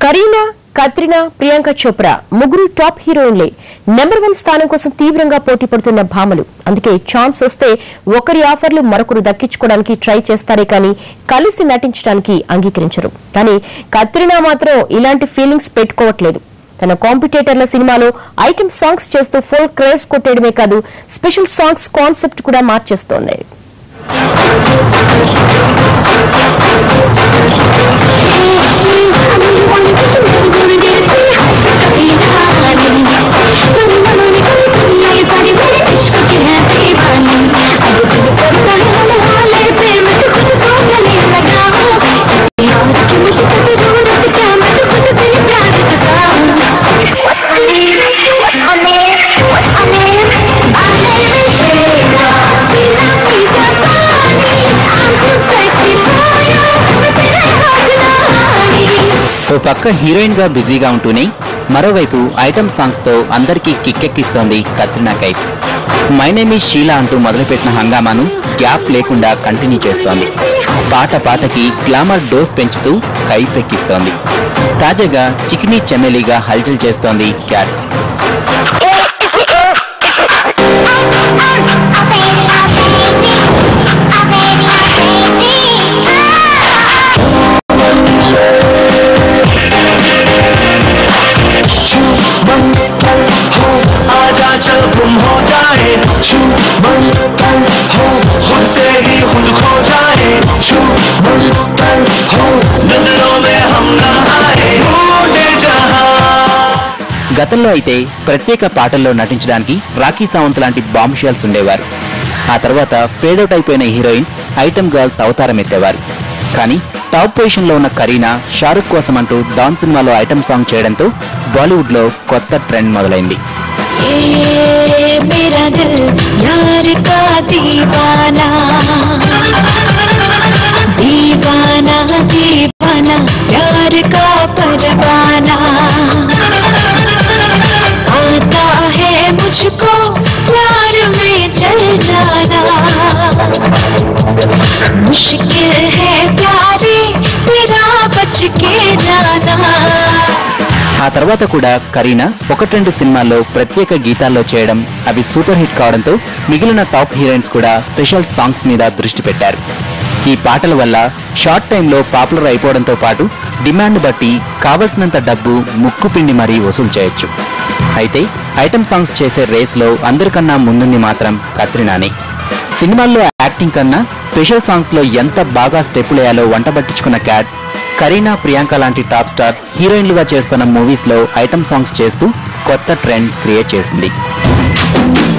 కరీనా కత్రినా ప్రియాంక చోప్రా ముగ్గురు top హీరోయిన్లే number one స్థానం కోసం తీవ్రంగా పోటీ పడుతున్న భామలు అందుకే ఛాన్స్ వస్తే ఒకరి ఆఫర్లు మరొకరు దక్కించుకోవడానికి ట్రై చేస్తారే కానీ కలిసి నటించడానికి అంగీకరించరు కానీ కత్రినా మాత్రం ఇలాంటి ఫీలింగ్స్ పెట్టుకోవట్లేదు తన కాంపిటేటర్ల సినిమాలో ఐటమ్ సాంగ్స్ చేస్తూ ఫుల్ క్రేజ్ కొట్టేయడమే కాదు స్పెషల్ సాంగ్స్ కాన్సెప్ట్ కూడా మార్చేస్తోంది ఓ పక్క హీరోయిన్ గా బిజీగా ఉంటూనే మరోవైపు ఐటమ్ సాంగ్స్ తో అందరికీ కిక్కెక్కిస్తోంది Katrina Kaif my name is Sheila అంటూ మొదలుపెట్టిన హంగామాను గ్యాప్ లేకుండా కంటిన్యూ చేస్తోంది పాట పాటకి గ్లామర్ డోస్ పెంచుతూ కైఫ్ ఎక్కిస్తోంది తాజాగా చికినీ చెమెలీగా హల్చల్ చేస్తోంది క్యాట్స్ हो आजा चल गुम हो जाए छू मंगल हो खुद से ही खुद खो जाए छू मंगल हो नजरों में हम न आए ढूंढे जहां గతంలో అయితే ప్రత్యేక పాటల్లో నటించడానికి రాఖీ సావంత్ లాంటి బాంబ్ షెల్స్ ఉండేవారు ఆ తర్వాత ఫేడౌట్ అయిపోయిన హీరోయిన్స్ ఐటమ్ గర్ల్స్ అవతారం ఎత్తేవారు కానీ టాప్ పొజిషన్ లో ఉన్న కరీనా షారుఖ్ కోసం అంటూ డాన్ సినిమాలో ఐటమ్ సాంగ్ చేయడంతో బాలీవుడ్ లో కొత్త ట్రెండ్ మొదలైంది ये मेरा दिल यार का दीवाना दीवाना दीवाना यार का परवाना आता है मुझको प्यार में चल जाना मुश्किल है प्यारे तेरा बच के जाना ఆ తర్వాత కూడా కరీనా ఒకటి రెండు సినిమాల్లో ప్రత్యేక గీతాల్లో చేయడం అవి సూపర్ హిట్ కావడంతో మిగిలిన టాప్ హీరోయిన్స్ కూడా స్పెషల్ సాంగ్స్ మీద దృష్టి పెట్టారు ఈ పాటల వల్ల షార్ట్ టైంలో పాపులర్ అయిపోవడంతో పాటు డిమాండ్ బట్టి కావలసినంత డబ్బు ముక్కు పిండి మరీ వసూలు చేయొచ్చు అయితే ఐటమ్ సాంగ్స్ చేసే రేస్లో అందరికన్నా ముందుంది మాత్రం కత్రినానే సినిమాల్లో యాక్టింగ్ కన్నా స్పెషల్ సాంగ్స్ లో ఎంత బాగా స్టెప్పులు వేయాలో వంట పట్టించుకున్న క్యాట్స్ కరీనా ప్రియాంక లాంటి టాప్ స్టార్స్ హీరోయిన్లుగా చేస్తున్న మూవీస్ లో ఐటమ్ సాంగ్స్ చేస్తూ కొత్త ట్రెండ్ క్రియేట్ చేసింది